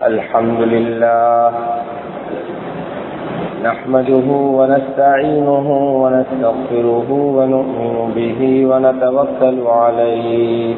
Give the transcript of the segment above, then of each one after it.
الحمد لله نحمده ونستعينه ونستغفره ونؤمن به ونتوكل عليه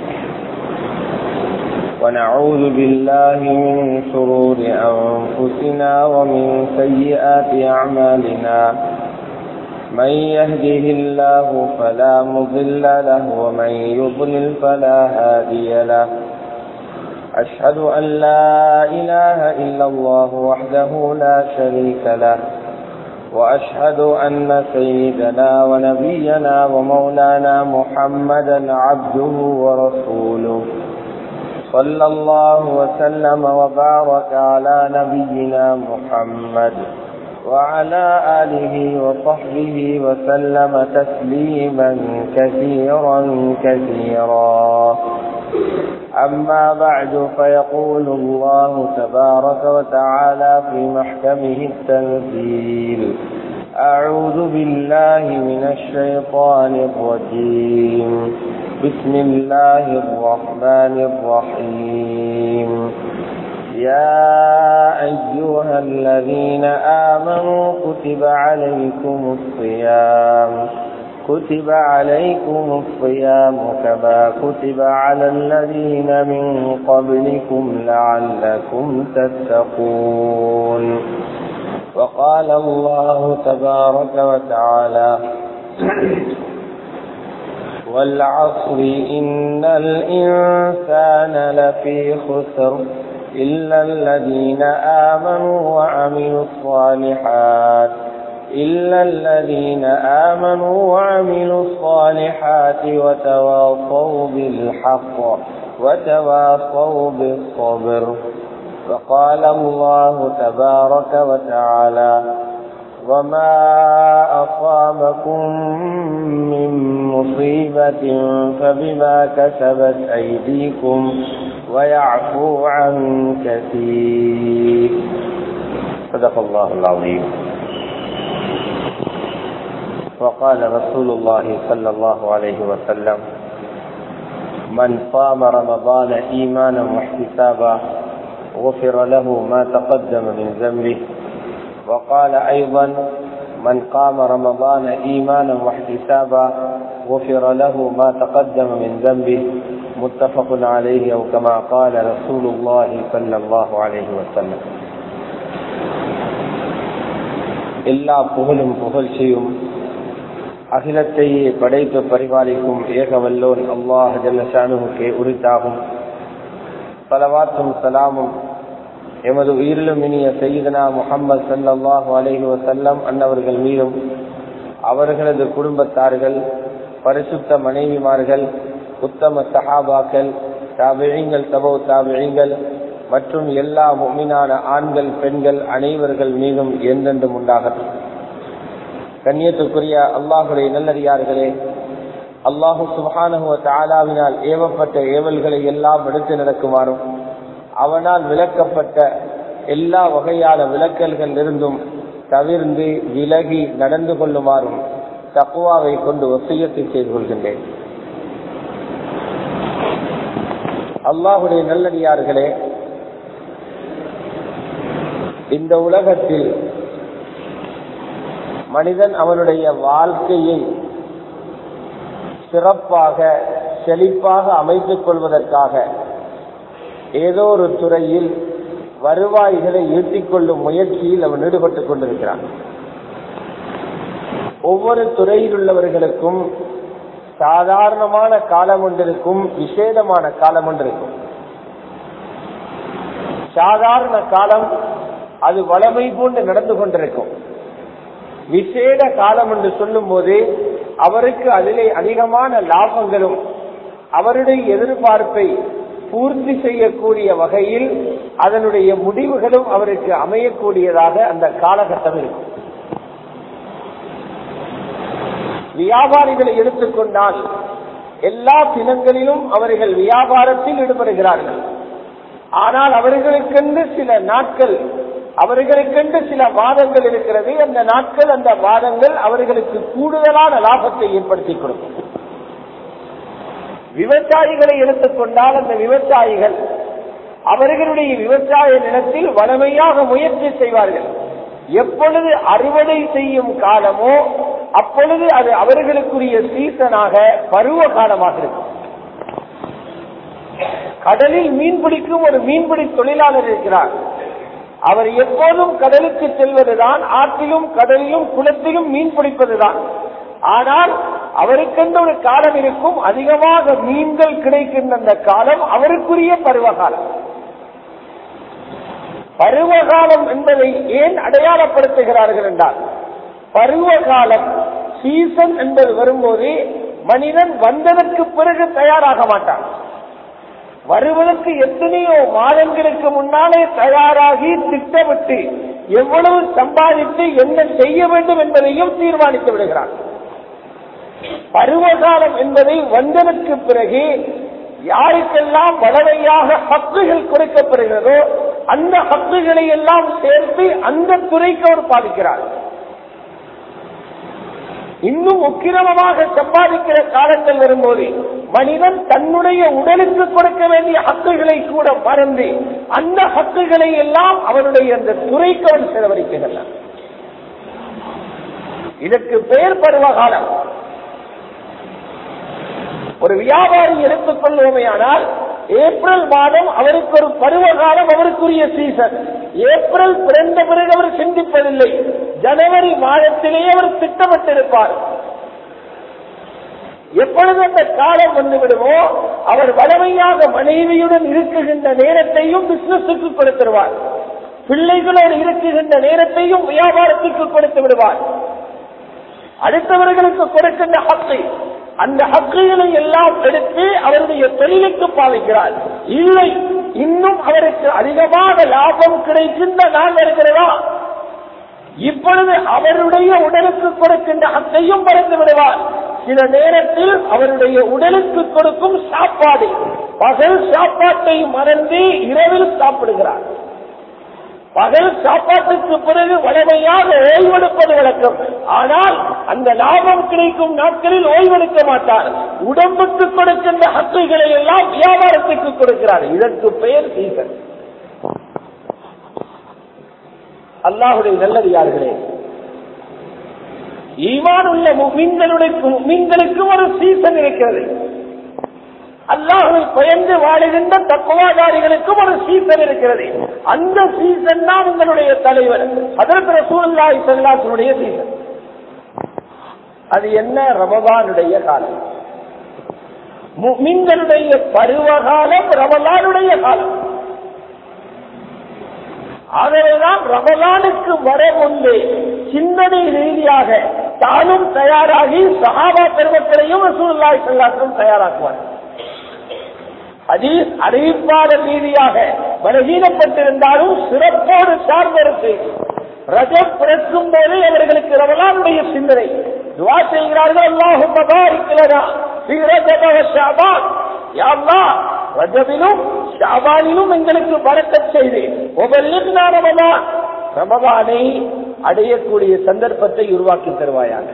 ونعوذ بالله من شرور أنفسنا ومن سيئات أعمالنا من يهده الله فلا مضل له ومن يضلل فلا هادي له أشهد أن لا إله إلا الله وحده لا شريك له وأشهد أن سيدنا ونبينا ومولانا محمدا عبده ورسوله صلى الله وسلم وبارك على نبينا محمد وعلى آله وصحبه وسلم تسليما كثيرا كثيرا أما بعد فيقول الله تبارك وتعالى في محكمه التنزيل أعوذ بالله من الشيطان الرجيم بسم الله الرحمن الرحيم يا أيها الذين آمنوا كتب عليكم الصيام كتب عليكم الصيام كما كتب على الذين من قبلكم لعلكم تتقون وقال الله تبارك وتعالى والعصر إن الإنسان لفي خسر إلا الذين آمنوا وعملوا الصالحات إلا الذين آمنوا وعملوا الصالحات وتواصوا بالحق وتواصوا بالصبر فقال الله تبارك وتعالى وما أصابكم من مصيبة فبما كسبت أيديكم ويعفو عن كثير صدق الله العظيم وقال رسول الله صلى الله عليه وسلم من صام رمضان إيمانا واحتسابا غفر له ما تقدم من ذنبه وقال أيضا من قام رمضان إيمانا واحتسابا غفر له ما تقدم من ذنبه متفق عليه أو كما قال رسول الله صلى الله عليه وسلم எல்லா புகழும் புகழ்ச்சியும் அகிலத்தையே படைத்து பரிபாலிக்கும் ஏகவல்லோன் அல்லாஹ் ஜல்லஷானுக்கே உரித்தாகும் பலவாத்தும் சலாமும் எமது உயிரிலும் இனிய செய்தனா முகம்மது சல்லாஹு அலஹி வசல்லம் அன்னவர்கள் மீதும் அவர்களது குடும்பத்தார்கள் பரிசுத்த மனைவிமார்கள் உத்தம சஹாபாக்கள் தாபிழிங்கள் தபோ தாபிழிங்கள் மற்றும் எல்லா முமினான ஆண்கள் பெண்கள் அனைவர்கள் மீதும் என்றென்றும் உண்டாகட்டும் கண்ணியத்துக்குரிய அல்லாஹுடைய நல்லடியார்களே அல்லாஹு சுபானுவ தாலாவினால் ஏவப்பட்ட ஏவல்களை எல்லாம் எடுத்து நடக்குமாறும் அவனால் விளக்கப்பட்ட எல்லா வகையான விளக்கல்கள் இருந்தும் தவிர்ந்து விலகி நடந்து கொள்ளுமாறும் தக்குவாவை கொண்டு ஒசையத்தை செய்து கொள்கின்றேன் அல்லாஹுடைய நல்லடியார்களே இந்த உலகத்தில் மனிதன் அவனுடைய வாழ்க்கையை சிறப்பாக செழிப்பாக அமைத்துக் கொள்வதற்காக ஏதோ ஒரு துறையில் வருவாய்களை ஈட்டிக் கொள்ளும் முயற்சியில் அவன் ஈடுபட்டுக் கொண்டிருக்கிறான் ஒவ்வொரு துறையில் உள்ளவர்களுக்கும் சாதாரணமான காலம் ஒன்றிருக்கும் விசேடமான காலம் ஒன்றிருக்கும் சாதாரண காலம் அது வளமை போன்று நடந்து கொண்டிருக்கும் விசேட காலம் என்று சொல்லும் போது அவருக்கு அதிலே அதிகமான லாபங்களும் அவருடைய எதிர்பார்ப்பை பூர்த்தி செய்யக்கூடிய வகையில் அதனுடைய முடிவுகளும் அவருக்கு அமையக்கூடியதாக அந்த காலகட்டம் இருக்கும் வியாபாரிகளை எடுத்துக்கொண்டால் எல்லா தினங்களிலும் அவர்கள் வியாபாரத்தில் ஈடுபடுகிறார்கள் ஆனால் அவர்களுக்கென்று சில நாட்கள் அவர்களுக்கென்று சில வாதங்கள் இருக்கிறது அந்த நாட்கள் அந்த வாதங்கள் அவர்களுக்கு கூடுதலான லாபத்தை ஏற்படுத்தி கொடுக்கும் விவசாயிகளை எடுத்துக்கொண்டால் அந்த விவசாயிகள் அவர்களுடைய விவசாய நிலத்தில் வளமையாக முயற்சி செய்வார்கள் எப்பொழுது அறுவடை செய்யும் காலமோ அப்பொழுது அது அவர்களுக்குரிய சீசனாக பருவ காலமாக இருக்கும் கடலில் மீன் பிடிக்கும் ஒரு மீன்பிடி தொழிலாளர் இருக்கிறார் அவர் எப்போதும் கடலுக்கு செல்வதுதான் ஆற்றிலும் கடலிலும் குளத்திலும் மீன் பிடிப்பதுதான் ஆனால் அவருக்கென்ற ஒரு காலம் இருக்கும் அதிகமாக மீன்கள் கிடைக்கின்ற அந்த காலம் அவருக்குரிய பருவகாலம் பருவகாலம் என்பதை ஏன் அடையாளப்படுத்துகிறார்கள் என்றால் பருவகாலம் சீசன் என்பது வரும்போது மனிதன் வந்ததற்கு பிறகு தயாராக மாட்டான் வருவதற்கு எத்தனையோ மாதங்களுக்கு முன்னாலே தயாராகி திட்டமிட்டு எவ்வளவு சம்பாதித்து என்ன செய்ய வேண்டும் என்பதையும் தீர்மானித்து விடுகிறான் பருவகாலம் என்பதை வந்ததற்கு பிறகு யாருக்கெல்லாம் வளமையாக ஹக்குகள் கொடுக்கப்படுகிறதோ அந்த ஹக்குகளை எல்லாம் சேர்த்து அந்த துறைக்கு அவர் பாதிக்கிறார் இன்னும் உக்கிரமமாக சம்பாதிக்கிற காலங்கள் வரும்போது மனிதன் தன்னுடைய உடலுக்கு கொடுக்க வேண்டிய ஹக்குகளை கூட மறந்து அந்த ஹக்குகளை எல்லாம் அவருடைய அந்த துறைக்கு அவன் செலவழிக்கின்றன இதற்கு பெயர் பருவகாலம் ஒரு வியாபாரி எடுத்துக் கொள்வோமையானால் ஏப்ரல் மாதம் அவருக்கு ஒரு பருவகாலம் அவருக்குரிய சீசன் ஏப்ரல் பிறந்த பிறகு அவர் சிந்திப்பதில்லை ஜனவரி மாதத்திலேயே அவர் திட்டமிட்டிருப்பார் எப்பொழுது அந்த காலம் வந்து விடுமோ அவர் வளமையாக மனைவியுடன் இருக்குகின்ற நேரத்தையும் பிசினஸுக்கு கொடுத்துருவார் பிள்ளைகளோடு இருக்குகின்ற நேரத்தையும் வியாபாரத்துக்கு கொடுத்து விடுவார் அடுத்தவர்களுக்கு கொடுக்கின்ற ஹக்கை அந்த ஹக்குகளை எல்லாம் எடுத்து அவருடைய தொழிலுக்கு பாவிக்கிறார் இல்லை இன்னும் அவருக்கு அதிகமாக லாபம் கிடைக்கின்ற நாள் இருக்கிறதா இப்பொழுது அவருடைய உடலுக்கு கொடுக்கின்ற ஹக்கையும் மறந்து விடுவார் சில நேரத்தில் அவருடைய உடலுக்கு கொடுக்கும் சாப்பாடு பகல் சாப்பாட்டை மறந்து இரவில் சாப்பிடுகிறார் பகல் சாப்பாட்டுக்கு பிறகு வளமையாக ஓய்வெடுப்பது வழக்கம் ஆனால் அந்த லாபம் கிடைக்கும் நாட்களில் ஓய்வெடுக்க மாட்டார் உடம்புக்கு கொடுக்கின்ற ஹக்குகளை எல்லாம் வியாபாரத்துக்கு கொடுக்கிறார் இதற்கு பெயர் சீசன் அல்லாஹுடைய நல்லடியார்களே ஈமான் உள்ள மீன்களுடைய மீன்களுக்கும் ஒரு சீசன் இருக்கிறது அல்லாஹை பயந்து வாழுகின்ற தக்குவாதாரிகளுக்கும் ஒரு சீசன் இருக்கிறது அந்த சீசன் தான் உங்களுடைய தலைவர் அதற்கு ரசூல்லாய் செல்லாசனுடைய சீசன் அது என்ன ரமபானுடைய காலம் மீன்களுடைய பருவகாலம் ரமலானுடைய காலம் ஆகவேதான் ரமலானுக்கு வர முன்பே சிந்தனை ரீதியாக தானும் தயாராகி சகாபா பெருமக்களையும் ரசூல்லாய் செல்லாசனும் தயாராக்குவார் அதீஸ் அறிவிப்பாளர் ரீதியாக பலகீனப்பட்டிருந்தாலும் சிறப்போடு சார்ந்த செய்தி ரஜம் பிறக்கும் போதே அவர்களுக்கு ரமலானுடைய சிந்தனை துவா செய்கிறார்கள் அல்லாஹும் மகாரிக்கிறதா ரஜபிலும் ஷாபானிலும் எங்களுக்கு வரக்க செய்து ஒவ்வொரு ரமதான் ரமதானை அடையக்கூடிய சந்தர்ப்பத்தை உருவாக்கி தருவாயாக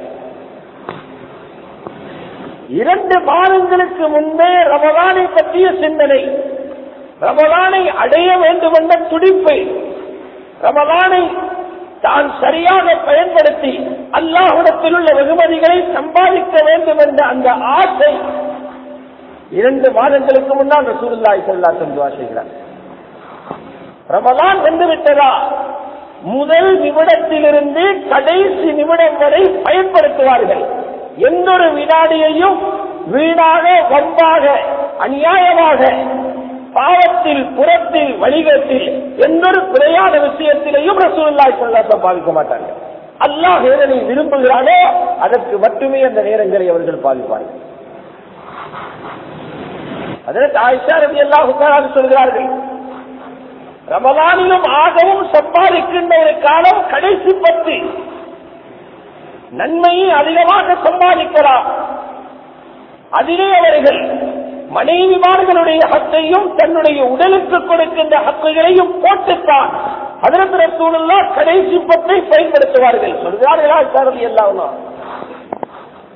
இரண்டு மாதங்களுக்கு முன்பே ரமதானை பற்றிய சிந்தனை ரமதானை அடைய வேண்டும் என்ற துடிப்பு ரமதானை தான் சரியாக பயன்படுத்தி அல்லாஹுடத்தில் உள்ள வெகுமதிகளை சம்பாதிக்க வேண்டும் என்ற அந்த ஆசை இரண்டு மாதங்களுக்கு முன்னால் ரசூலுல்லாய் சொல்லா துவா செய்கிறார் ரமதான் வந்து விட்டதா முதல் நிமிடத்திலிருந்து கடைசி நிமிடம் வரை பயன்படுத்துவார்கள் எந்த ஒரு வினாடியையும் வீணாக வம்பாக அநியாயமாக பாவத்தில் புறத்தில் வணிகத்தில் எந்த ஒரு பிழையான விஷயத்திலையும் ரசூல்லாய் சொல்லாத பாதிக்க மாட்டார்கள் அல்லாஹ் எதனை விரும்புகிறானோ அதற்கு மட்டுமே அந்த நேரங்களை அவர்கள் பாதிப்பார்கள் அதற்கு ஆயிஷா ரவி அல்லாஹ் சொல்கிறார்கள் ரமலானிலும் ஆகவும் சம்பாதிக்கின்ற ஒரு காலம் கடைசி பத்து நன்மையை அதிகமாக சம்பாதிக்கலாம் அதிலே அவர்கள் மனைவிமார்களுடைய ஹக்கையும் தன்னுடைய உடலுக்கு கொடுக்கின்ற ஹக்குகளையும் போட்டுத்தான் அதற்கு சூழலா கடைசி பத்தை பயன்படுத்துவார்கள் சொல்கிறார்களா சாரதி எல்லாம்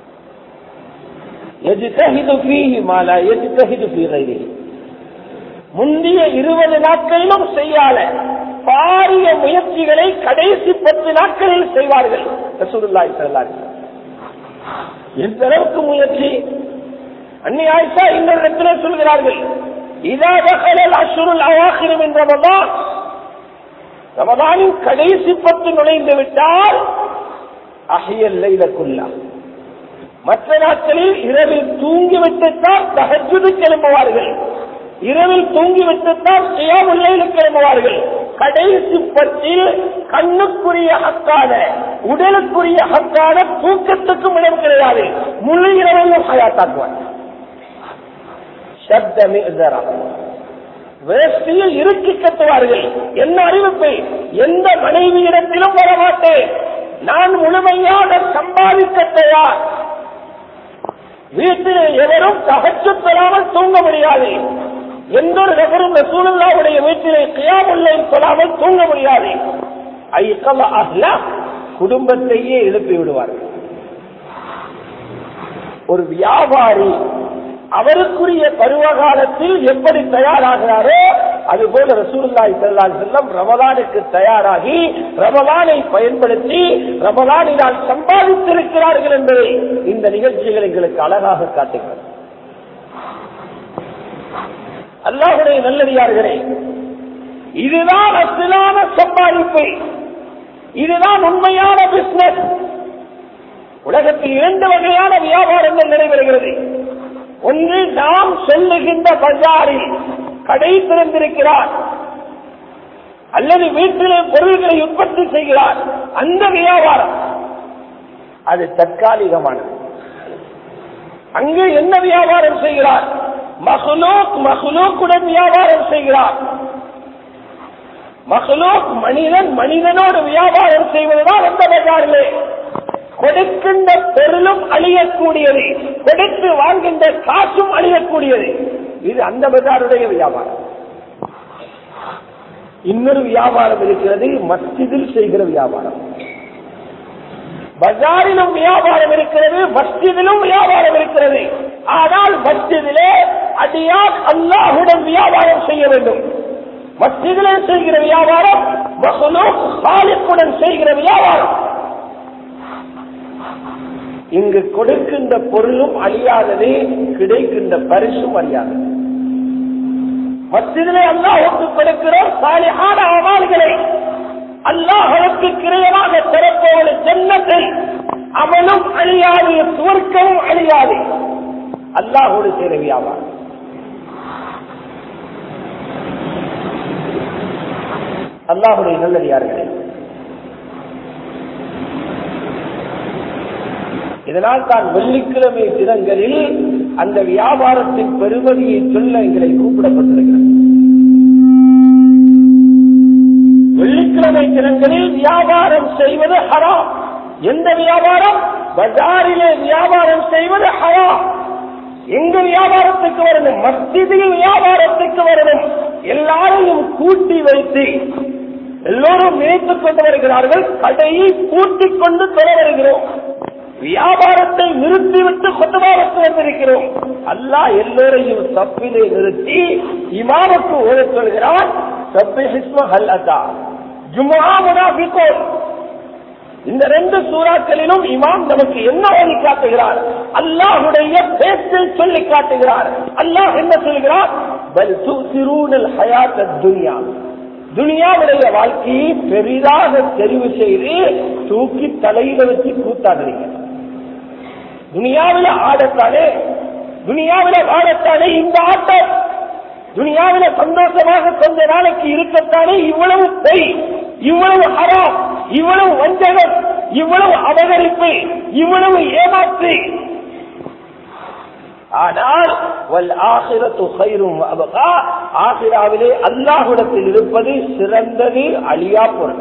يجتهد فيه ما لا يجتهد في غيره முந்தைய இருபது நாட்களிலும் செய்யாத பாரிய முயற்சிகளை கடைசி பத்து நாட்களில் செய்வார்கள் ரசூலுல்லாஹி ஸல்லல்லாஹு அலைஹி வஸல்லம். எந்த அளவுக்கு முயற்சி அன்னி ஆயிஷா இன்னொரு இடத்துல சொல்கிறார்கள் இதா தகலல் அஷ்ருல் அவாஹிரும் என்ற ரமதான் ரமதானின் கடைசி பத்து நுழைந்து விட்டால் அஹியல் லைலக்குல்லா மற்ற நாட்களில் இரவில் தூங்கிவிட்டுத்தான் தகஜுது கிளம்புவார்கள் இரவில் தூங்கிவிட்டுத்தான் சுயாமுல்லையில் கிளம்புவார்கள் கடைசி பத்தில் கண்ணுக்குரிய ஹக்கான உடலுக்குரிய ஹக்கான தூக்கத்துக்கும் இடம் கிடையாது முழு இரவையும் ஹயாத்தாக்குவார் சப்த மிகுதரா வேஷ்டியில் இறுக்கி கட்டுவார்கள் என்ன அறிவிப்பு எந்த மனைவியிடத்திலும் வரமாட்டேன் நான் முழுமையாக சம்பாதிக்க தயார் வீட்டில் எவரும் தகச்சு பெறாமல் தூங்க முடியாது எந்த ஒரு நபரும் ரசூலுல்லாவுடைய வீட்டிலே கியாமுல்லை சொல்லாமல் தூங்க முடியாது ஐக்கல அஹ்லா குடும்பத்தையே எழுப்பி விடுவார்கள் ஒரு வியாபாரி அவருக்குரிய பருவ காலத்தில் எப்படி தயாராகிறாரோ அதுபோல ரசூலுல்லாஹி ஸல்லல்லாஹு அலைஹி வஸல்லம் ரமலானுக்கு தயாராகி ரமலானை பயன்படுத்தி ரமலானினால் சம்பாதித்திருக்கிறார்கள் என்பதை இந்த நிகழ்ச்சிகள் எங்களுக்கு அழகாக காட்டுகிறது அல்லாஹுடைய நல்லடியார்களே இதுதான் அசிலான சம்பாதிப்பு இதுதான் உண்மையான பிசினஸ் உலகத்தில் இரண்டு வகையான வியாபாரங்கள் நடைபெறுகிறது ஒன்று நாம் சொல்லுகின்ற பஜாரில் கடை திறந்திருக்கிறார் அல்லது வீட்டிலே பொருள்களை உற்பத்தி செய்கிறார் அந்த வியாபாரம் அது தற்காலிகமானது அங்கே என்ன வியாபாரம் செய்கிறார் மஹ்லூக் மஹ்லூக்குடன் வியாபாரம் செய்கிறார் மஹ்லூக் மனிதன் மனிதனோடு வியாபாரம் செய்வதுதான் அந்த பஜாரிலே கொடுக்கின்ற பொருளும் அழியக்கூடியது கொடுத்து வாங்குகின்ற காசும் அழியக்கூடியது இது அந்த பஜாருடைய வியாபாரம் இன்னொரு வியாபாரம் இருக்கிறது மஸ்ஜிதில் செய்கிற வியாபாரம் பஜாரிலும் வியாபாரம் இருக்கிறது மஸ்ஜிதிலும் வியாபாரம் இருக்கிறது ஆனால் மஸ்ஜிதிலே அடியார் அல்லாஹுடன் வியாபாரம் செய்ய வேண்டும் மஸ்ஜிதிலே செய்கிற வியாபாரம் மசலூக் சாலிக்குடன் செய்கிற வியாபாரம் இங்கு கொடுக்கின்ற பொருளும் அழியாதது கிடைக்கின்ற பரிசும் அழியாதது மத்தியிலே அல்லாஹுக்கு கொடுக்கிறோம் சாலியான அமால்களை அல்லாஹுக்கு கிரையமாக திறப்போவது ஜன்னத்தை அவனும் அழியாது சுவர்க்கமும் அழியாது அல்லாஹோடு சேர வியாபாரம் அல்லாஹுடைய நல்லடியார்களே இதனால் தான் வெள்ளிக்கிழமை தினங்களில் அந்த வியாபாரத்தின் பெருமதியை சொல்ல எங்களை கூப்பிடப்பட்டிருக்கிறது வெள்ளிக்கிழமை தினங்களில் வியாபாரம் செய்வது ஹராம் எந்த வியாபாரம் பஜாரிலே வியாபாரம் செய்வது ஹராம் எங்க வியாபாரத்துக்கு வரணும் மஸ்ஜிதில் வியாபாரத்துக்கு வரணும் எல்லாரையும் கூட்டி வைத்து எல்லோரும் நினைத்துக் கொண்டு வருகிறார்கள் கடையை கூட்டிக் கொண்டு பெற வருகிறோம் வியாபாரத்தை நிறுத்திவிட்டு கொத்தமாவுக்கு வந்திருக்கிறோம் அல்லாஹ் எல்லோரையும் தப்பிலே நிறுத்தி இமாமுக்கு ஓதச் சொல்கிறான் சப்பி ஹிஸ்ம ஹல்லதா ஜும்ஆ முனாஃபிகூன் இந்த ரெண்டு சூறாக்களிலும் இமாம் நமக்கு என்ன வழி காட்டுகிறார் அல்லாஹுடைய பேச்சை சொல்லி காட்டுகிறார் அல்லாஹ் என்ன சொல்கிறார் பல் தூசிரூனல் ஹயாத் துனியா துனியாவுடைய வாழ்க்கையை பெரிதாக தெரிவு செய்து தூக்கி தலையில வச்சு கூத்தாடுறீங்க துனியாவில ஆடத்தானே துனியாவில வாழத்தானே இந்த ஆட்டம் துனியாவில சந்தோஷமாக கொஞ்ச நாளைக்கு இருக்கத்தானே இவ்வளவு பொய் இவ்வளவு ஹராம் இவ்வளவு வஞ்சகம் இவ்வளவு அபகரிப்பு இவ்வளவு ஏமாற்று ஆனால் வல் ஆசிரத்து ஹைரும் அபகா ஆசிராவிலே அல்லாஹுடத்தில் இருப்பது சிறந்தது அழியா பொருள்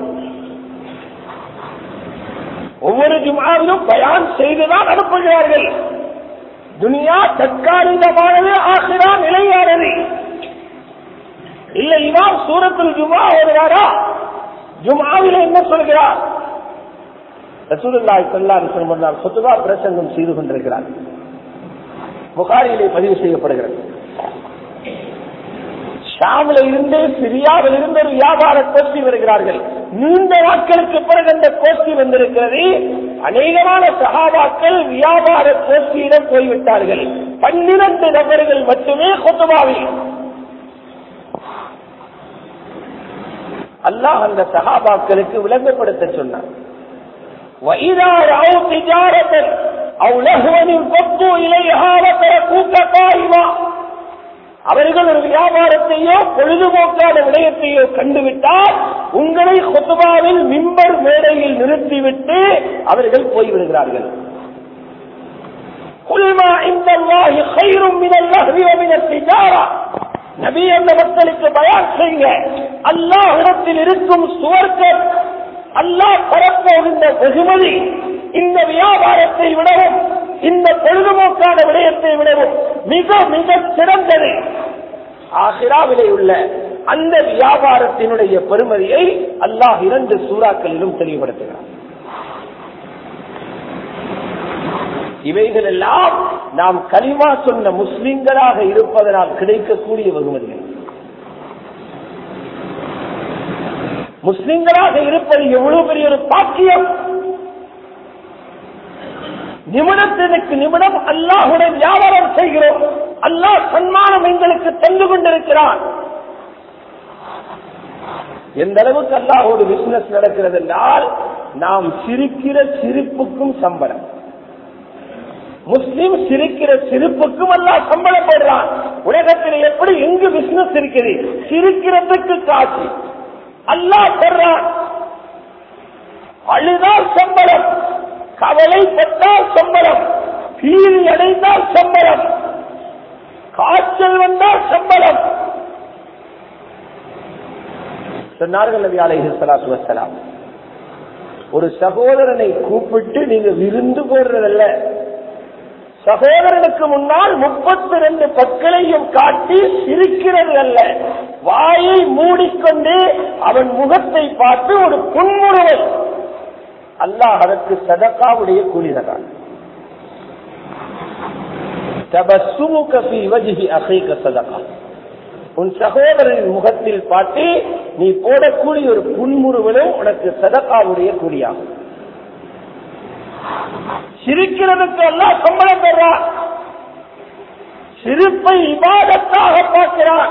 ஒவ்வொரு ஜுமாவிலும் பயான் செய்துதான் அனுப்புகிறார்கள் துனியா தற்காலிகமானது ஆசிரா நிலையானது இல்லை இமாம் சூரத்தில் ஜுமா வருவாரா ஜுமாவில என்ன சொல்கிறார் ரசூலுல்லாஹி ஸல்லல்லாஹு அலைஹி வஸல்லம் சுத்துபா பிரசங்கம் செய்து கொண்டிருக்கிறார் புகாரியிலே பதிவு செய்யப்படுகிறது ஷாமில் இருந்து சிரியாவில் இருந்து ஒரு வியாபார கோஷ்டி வருகிறார்கள் நீண்ட நாட்களுக்கு பிறகு அந்த கோஷ்டி வந்திருக்கிறது அநேகமான சகாபாக்கள் வியாபார கோஷ்டியிடம் போய்விட்டார்கள் பன்னிரண்டு நபர்கள் மட்டுமே கொத்துபாவில் அல்லாஹ் அந்த சகாபாக்களுக்கு விளங்கப்படுத்த சொன்னார் وَإِذَا رَأَوْا تِجَارَةً أَوْ لَهْوًا انفَضُّوا إِلَيْهَا وَتَرَكُوكَ قَائِمًا அவர்கள் ஒரு வியாபாரத்தையோ பொழுதுபோக்கான விடயத்தையோ கண்டுவிட்டால் உங்களை கொத்துபாவில் மிம்பர் மேடையில் நிறுத்திவிட்டு அவர்கள் போய்விடுகிறார்கள் குல்மா இந்த خير من اللهو ومن التجارة நபி அந்த மக்களுக்கு பயான் செய்யுங்க அல்லாஹிடத்தில் இருக்கும் சுவர்க்கம் அல்லாஹ் பரப்போகின்ற வெகுமதி இந்த வியாபாரத்தை விடவும் இந்த பொழுதுபோக்கான விடயத்தை விடவும் மிக மிக சிறந்தது ஆசிராவிலே உள்ள அந்த வியாபாரத்தினுடைய பெருமதியை அல்லாஹ் இரண்டு சூறாக்களிலும் தெளிவுபடுத்துகிறார் இவைகள் எல்லாம் நாம் கலிமா சொன்ன முஸ்லிம்களாக இருப்பதனால் கிடைக்கக்கூடிய வெகுமதிகள் முஸ்லிம்களாக இருப்பது எவ்வளவு பெரிய ஒரு பாக்கியம் நிமிடத்திற்கு நிமிடம் அல்லாஹுடன் வியாபாரம் செய்கிறோம் அல்லாஹ் சன்மானம் எங்களுக்கு தந்து கொண்டிருக்கிறான் எந்த அளவுக்கு அல்லாஹோடு பிசினஸ் நடக்கிறது என்றால் நாம் சிரிக்கிற சிரிப்புக்கும் சம்பளம் முஸ்லிம் சிரிக்கிற சிரிப்புக்கும் அல்லாஹ் சம்பளம் போடுறான் உலகத்தில் எப்படி எங்கு பிசினஸ் இருக்குது சிரிக்கிறதுக்கு காசு அல்லாஹ் போடுறான் அழுதால் சம்பளம் கவலைப்பட்டால் சம்பளம் பீதி அடைந்தால் சம்பளம் காய்ச்சல் வந்தால் சம்பளம் சொன்னார்கள் நபி அலைஹி ஸலாத்து வஸலாம் ஒரு சகோதரனை கூப்பிட்டு நீங்க விருந்து போடுறதல்ல சகோதரனுக்கு முன்னால் முப்பத்தி ரெண்டு பற்களையும் காட்டி சிரிக்கிறது அல்ல வாயை மூடிக்கொண்டு அவன் முகத்தை பார்த்து ஒரு புன்முறுவல் அல்லாஹ் அதற்கு சதக்காவுடைய கூலிதான் உன் சகோதரனின் முகத்தில் பாட்டி நீ போடக்கூடிய ஒரு புன்முறுவலும் உனக்கு சதக்காவுடைய கூலியாகும் சிரிக்கிறதுக்கு எல்லாம் சம்பளம் பெறான் சிரிப்பை இபாதத்தாக பார்க்கிறான்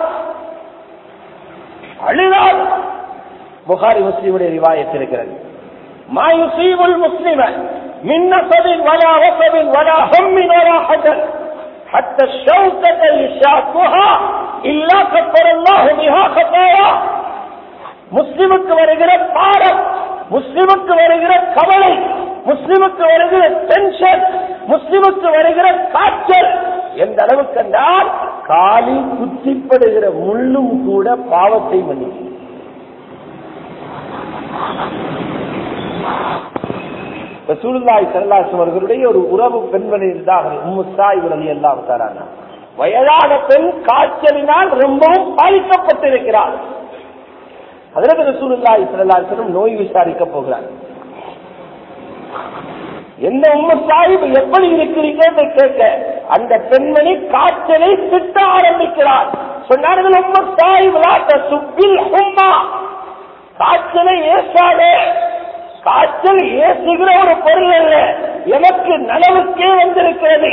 அழுதால் புகாரி முஸ்லிமுடைய ரிவாயத்தில் இருக்கிறது ما يصيب المسلم من نصب ولا وصب ولا هم ولا حزن حتى الشوكة يشاكها إلا كفر الله بها خطايا முஸ்லிமுக்கு வருகிற பாடம் முஸ்லிமுக்கு வருகிற கவலை முஸ்லிமுக்கு வருகிற டென்ஷன் முஸ்லிமுக்கு வருகிற காய்ச்சல் எந்த அளவுக்கு என்றால் காலில் குத்திப்படுகிற முள்ளும் கூட பாவத்தை மன்னிக்கும் ரசூலுல்லாஹி ஸல்லல்லாஹு அவர்களுடைய ஒரு உறவு பெண்மணி இருந்தார்கள் உம்மு சாயிப் ரலியல்லாஹு தஆலா வயதான பெண் காய்ச்சலினால் ரொம்பவும் பாதிக்கப்பட்டிருக்கிறார் அதற்கு ரசூலுல்லாஹி ஸல்லல்லாஹு அலைஹி வஸல்லம் நோய் விசாரிக்க போகிறார் என்ன உம்மு சாஹிப் எப்படி இருக்கிறீங்க என்று கேட்க அந்த பெண்மணி காய்ச்சலை திட்ட ஆரம்பிக்கிறார் சொன்னார்கள் உம்மு சாஹிப் லாட்ட சுப்பில் உம்மா காய்ச்சலை ஏசாதே காய்ச்சல் ஏசுகிற ஒரு பொருள் அல்ல எனக்கு நனவுக்கே வந்திருக்கிறது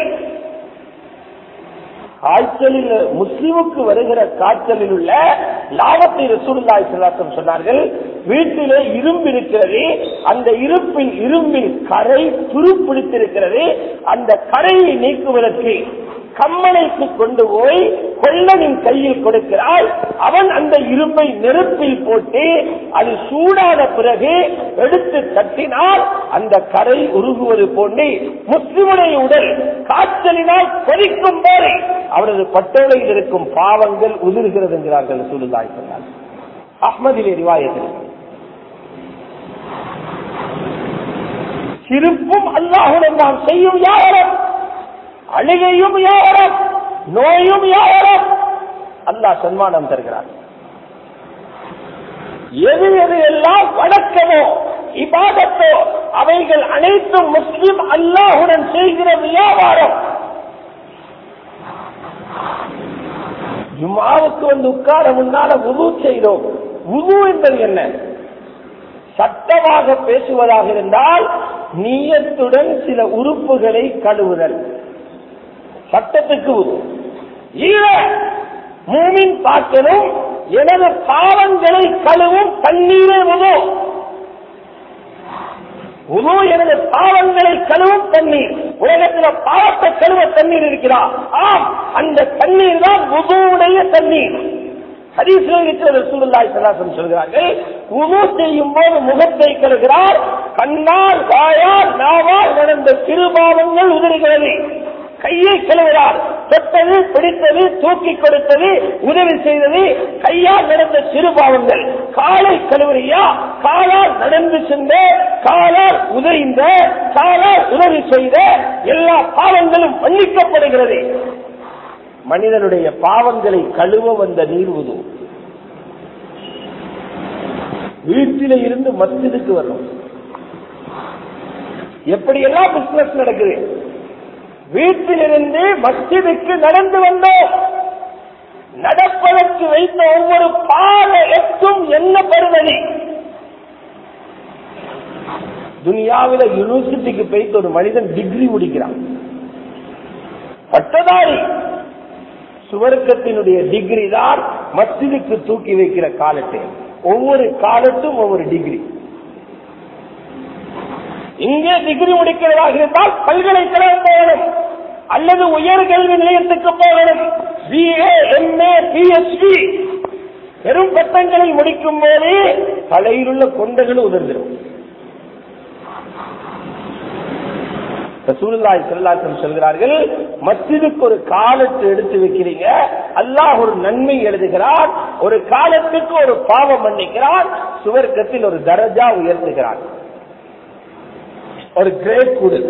காய்ச்சலில் முஸ்லிமுக்கு வருகிற காய்ச்சலில் உள்ள லாபத்தை ரசூலுல்லாஹி ஸல்லல்லாஹு சொன்னார்கள் வீட்டிலே இரும்பு இருக்கிறது அந்த இருப்பில் இரும்பில் கரை துருப்பிடித்திருக்கிறது அந்த கரையை நீக்குவதற்கு கம்மனைக்கு கொண்டு போய் கொள்ளனின் கையில் கொடுக்கிறாள் அவன் அந்த இரும்பை நெருப்பில் போட்டு அது சூடான பிறகு எடுத்து தட்டினால் அந்த கரை உருகுவது போன்று முஸ்லிமுடைய உடல் காய்ச்சலினால் கொதிக்கும் போது அவரது பட்டோலையில் இருக்கும் பாவங்கள் உதிர்கிறது என்கிறார்கள் சூழ்நாய் சொன்னார் அஹ்மதிலே ரிவாயத்தில் சிரிப்பும் அல்லாஹுடன் நாம் செய்யும் யாரும் அழுகையும் யாரும் நோயும் யாரும் அல்லாஹ் சன்மானம் தருகிறார் எது எது எல்லாம் வணக்கமோ இபாதத்தோ அவைகள் அனைத்தும் முஸ்லிம் அல்லாஹுடன் செய்கிற வியாபாரம் ஜும்மாவுக்கு வந்து உட்கார முன்னால உது செய்தோம் உது என்பது என்ன சட்டமாக பேசுவதாக இருந்தால் நீயத்துடன் சில உறுப்புகளை கழுவுதல் சட்டத்துக்கு உது ஈர மூமின் பார்க்கணும் எனது பாவங்களை கழுவும் தண்ணீரே உதோ உதோ எனது பாவங்களை கழுவும் தண்ணீர் உலகத்தில் பாவத்தை கழுவ தண்ணீர் இருக்கிறா ஆம் அந்த தண்ணீர் தான் உதவுடைய தண்ணீர் சொல்கிறார்கள் உது செய்யும் போது முகத்தை கழுகிறார் கண்ணால் வாயால் நாவால் நடந்த சிறுபாவங்கள் உதறுகிறது கையை கழுவுகிறார் தொட்டது பிடித்தது தூக்கி கொடுத்தது உதவி செய்தது கையால் நடந்த சிறுபாவங்கள் காலை கழுவுறியா காலால் நடந்து சென்ற காலால் உதறிந்த காலால் உதவி செய்த எல்லா பாவங்களும் மன்னிக்கப்படுகிறது மனிதனுடைய பாவங்களை கழுவ வந்த நீர் உது வீட்டில இருந்து மஸ்ஜிதுக்கு வரும் எப்படியெல்லாம் பிசினஸ் நடக்குது வீட்டிலிருந்து மஸ்ஜிதுக்கு நடந்து வந்தோம் நடப்பதற்கு வைத்த ஒவ்வொரு பாத எட்டும் என்ன பெறுமதி துனியாவில யூனிவர்சிட்டிக்கு போயிட்டு ஒரு மனிதன் டிகிரி முடிக்கிறான் பட்டதாரி சுவர்க்கத்தினுடைய டிகிரி தான் மஸ்ஜிதுக்கு தூக்கி வைக்கிற காலத்தை ஒவ்வொரு காலத்தும் ஒவ்வொரு டிகிரி இங்கே டிகிரி முடிக்கிறதாக இருந்தால் பல்கலைக்கழகம் போகணும் அல்லது உயர்கல்வி நிலையத்துக்கு போகணும் பிஏ எம்ஏ பிஎச்டி பெரும் பட்டங்களை முடிக்கும் போதே தலையிலுள்ள கொண்டைகளும் உதிர்ந்திடும் ரசூலுல்லாஹி ஸல்லல்லாஹு சொல்கிறார்கள் மஸ்ஜிதுக்கு ஒரு காலத்தை எடுத்து வைக்கிறீங்க அல்லாஹ் ஒரு நன்மை எழுதுகிறான் ஒரு காலத்துக்கு ஒரு பாவம் மன்னிக்கிறான் சுவர்க்கத்தில் ஒரு தரஜா உயர்த்துகிறான் ஒரு கிரேட் கொடு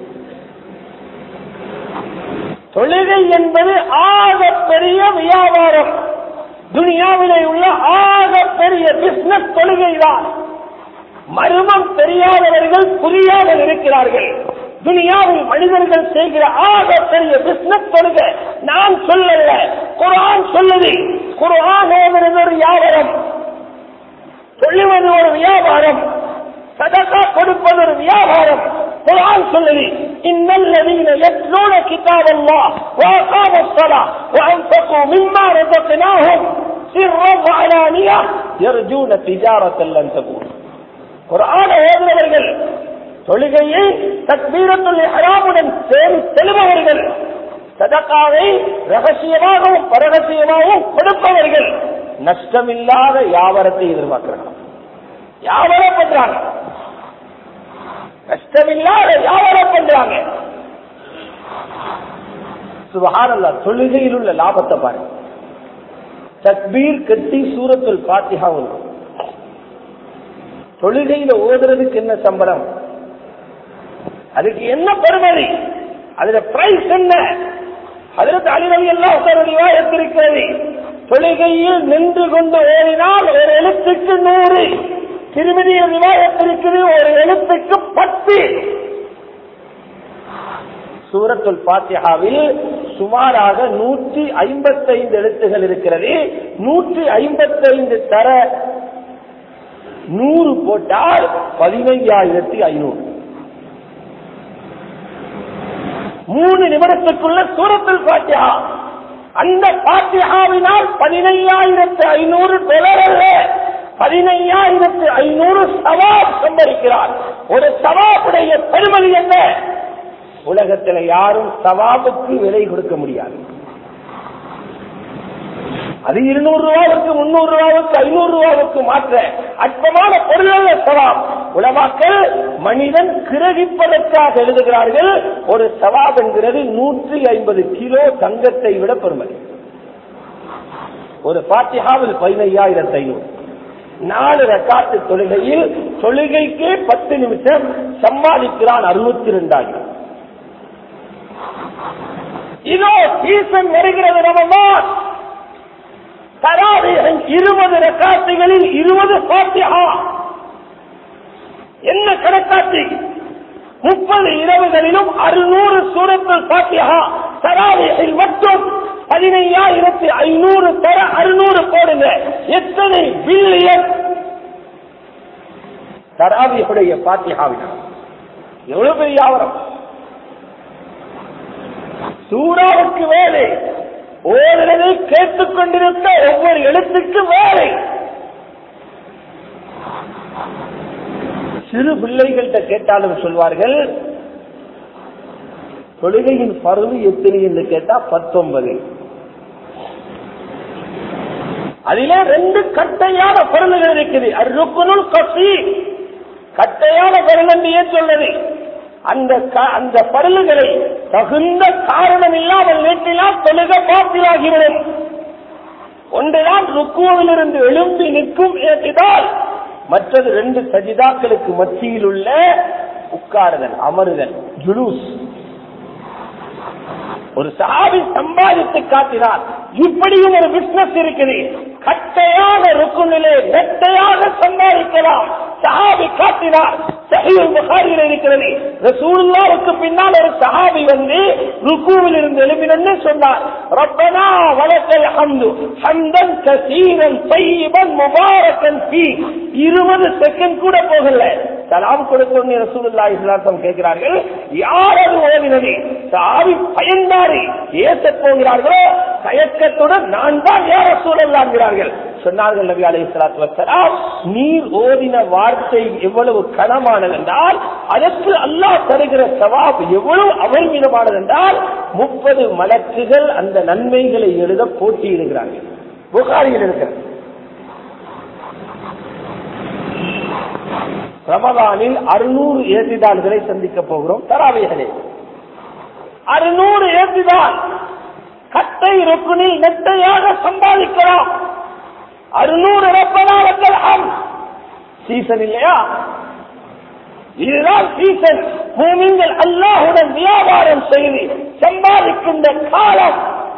தொழுகை என்பது ஆக பெரிய வியாபாரம் துனியாவிலே உள்ள ஆக பெரிய பிசினஸ் தொழுகை தான் மர்மம் தெரியாதவர்கள் புரியாத இருக்கிறார்கள் துனியாவில் மனிதர்கள் செய்கிற ஆக பெரிய பிசினஸ் தொழுகை நான் சொல்லல குரான் சொல்லுது குரான் ஓதுறது ஒரு வியாபாரம் சொல்லுவது ஒரு வியாபாரம் சதகா கொடுப்பது ஒரு வியாபாரம் குரான் சொல்லுது إن الذين يتلون كتاب الله وأقاموا الصلاة وأنفقوا مما رزقناهم سرا وعلانية يرجون تجارة لن تكون குரான ஓதுனவர்கள் தொழுகையை தக்பீரத்துல் இஹ்ராமுடன் சேரி செல்பவர்கள் சதகாவை ரகசியமாகவும் பரகசியமாகவும் கொடுப்பவர்கள் நஷ்டமில்லாத வியாபாரத்தை எதிர்பார்க்கிறாங்க வியாபாரம் பண்றாங்க நஷ்டமில்லாத வியாபாரம் பண்றாங்க சுபஹானல்லா தொழுகையில் உள்ள லாபத்தை பாருங்க தக்பீர் கட்டி சூரத்துல் பாத்திகா ஒன்று தொழுகையில ஓதுறதுக்கு என்ன சம்பளம் அதுக்கு என்ன பெருமதி அதுல பிரைஸ் என்ன அதற்கு அழிவழி எல்லாம் விவாயத்திருக்கிறது தொழுகையில் நின்று கொண்டு ஓடினால் ஒரு எழுத்துக்கு நூறு திருமதிய விவாயத்திருக்கிறது ஒரு எழுத்துக்கு பத்து சூரத்துல் பாத்தியாவில் சுமாராக நூற்றி ஐம்பத்தைந்து எழுத்துகள் இருக்கிறது நூற்றி ஐம்பத்தைந்து தர நூறு போட்டால் பதினைஞ்சாயிரத்தி ஐநூறு மூணு நிமிடத்துக்குள்ள சூரத்தில் பாத்தியா அந்த பாத்தியாவினால் பதினையாயிரத்து ஐநூறு டாலர் அல்ல பதினையாயிரத்து ஐநூறு சவாப் சம்பரிக்கிறார் ஒரு சவாப்புடைய பெருமதி என்ன உலகத்தில் யாரும் சவாபுக்கு விலை கொடுக்க முடியாது அது இருநூறு ரூபாவுக்கு முன்னூறு ரூபாவுக்கு ஐநூறு ரூபாவுக்கு மாற்ற அற்பமான பொருளல்ல சவாப் உலமாக்கள் மனிதன் கிரகிப்பதற்காக எழுதுகிறார்கள் ஒரு சவாப் என்கிறது நூற்றி ஐம்பது கிலோ தங்கத்தை விட பெருமதி ஒரு பாத்தியாவில் பதினையாயிரத்தி ஐநூறு நாலு ரக்காத்து தொழுகையில் தொழுகைக்கே பத்து நிமிஷம் சம்பாதிக்கிறான் அறுபத்தி ரெண்டாயிரம் இதோ சீசன் வருகிறது ரமதான் தராவிகள் இருபது ரக்காத்துகளில் இருபது பாத்தியா என்ன கணக்காட்சி முப்பது இரவுகளிலும் அறுநூறு சூரத்தில் பாத்தியா தராவிகள் மட்டும் பதினையாயிரத்தி ஐநூறு தர அறுநூறு போடுங்க எத்தனை பில்லியன் தராவியுடைய பாத்தியாவினார் எவ்வளவு பெரிய ஆவரம் சூறாவுக்கு வேலை ஓரிடத்தை கேட்டுக் கொண்டிருக்க ஒவ்வொரு எழுத்துக்கு வேலை சிறு பிள்ளைகள்கிட்ட கேட்டாலும் சொல்வார்கள் தொழுகையின் பருவு எத்தனை என்று கேட்டா பத்தொன்பது அதிலே ரெண்டு கட்டையான பொருள்கள் இருக்குது அருக்குனுள் கசி கட்டையான பொருள் என்று ஏன் சொல்றது அந்த க- அந்த பருளுகளை தகுந்த காரணம் இல்லாமல் நீட்டினால் தொழுக பாத்திலாகிவிடும் ஒன்றுதான் ருக்குவிலிருந்து எழும்பி நிற்கும் ஏற்றினால் மற்றது ரெண்டு சஜிதாக்களுக்கு மத்தியில் உள்ள உட்காருதல் அமருதல் ஜுலூஸ் ஒரு சாவி சம்பாதித்து காட்டினார் இப்படியும் ஒரு பிசினஸ் இருக்குது கட்டையாக ருக்குனிலே நெட்டையாக சம்பாதிக்கலாம் சஹாபி காட்டினார் சஹீல் புகாரியில் இருக்கிறது ரசூலுல்லாவுக்கு பின்னால் ஒரு சஹாபி வந்து ருக்குவில் இருந்து எழுப்பினு சொன்னார் ரப்பனா வலக்கல் ஹம்து ஹம்தன் கசீரன் தையிபன் முபாரக்கன் ஃபீ இருபது செகண்ட் கூட போகல சலாம் கொடுத்தோன்னு ரசூலுல்லாஹி ஸல்லல்லாஹு அலைஹி வஸல்லம் கேட்கிறார்கள் யார் அது ஓதினது சாவி பயந்தாரி ஏசப் போகிறார்களோ தயக்கத்துடன் நான் தான் யார் ரசூலுல்லாஹ்ங்கிறார்கள் சொன்னார்கள் நபி அலைஹி ஸலாத்து வஸலாம் நீர் ஓதின வார்த்தை எவ்வளவு கனமானது என்றால் அதற்கு அல்லாஹ் தருகிற சவாப் எவ்வளவு அபரிமிதமானது என்றால் முப்பது மலக்குகள் அந்த நன்மைகளை எழுத போட்டியிடுகிறார்கள் புகாரியில் இருக்கிறது ரமதானில் அறுநூறு ஏற்றிதான்களை சந்திக்க போகிறோம் தராவைகளே அறுநூறு ஏற்றிதான் கட்டை ருக்குனில் நெட்டையாக சம்பாதிக்கலாம் அறுநூறு ரப்பனாவர்கள் ஆம் சீசன் இல்லையா இதுதான் சீசன் பூமிங்கள் அல்லாஹுடன் வியாபாரம் செய்து சம்பாதிக்கின்ற காலம்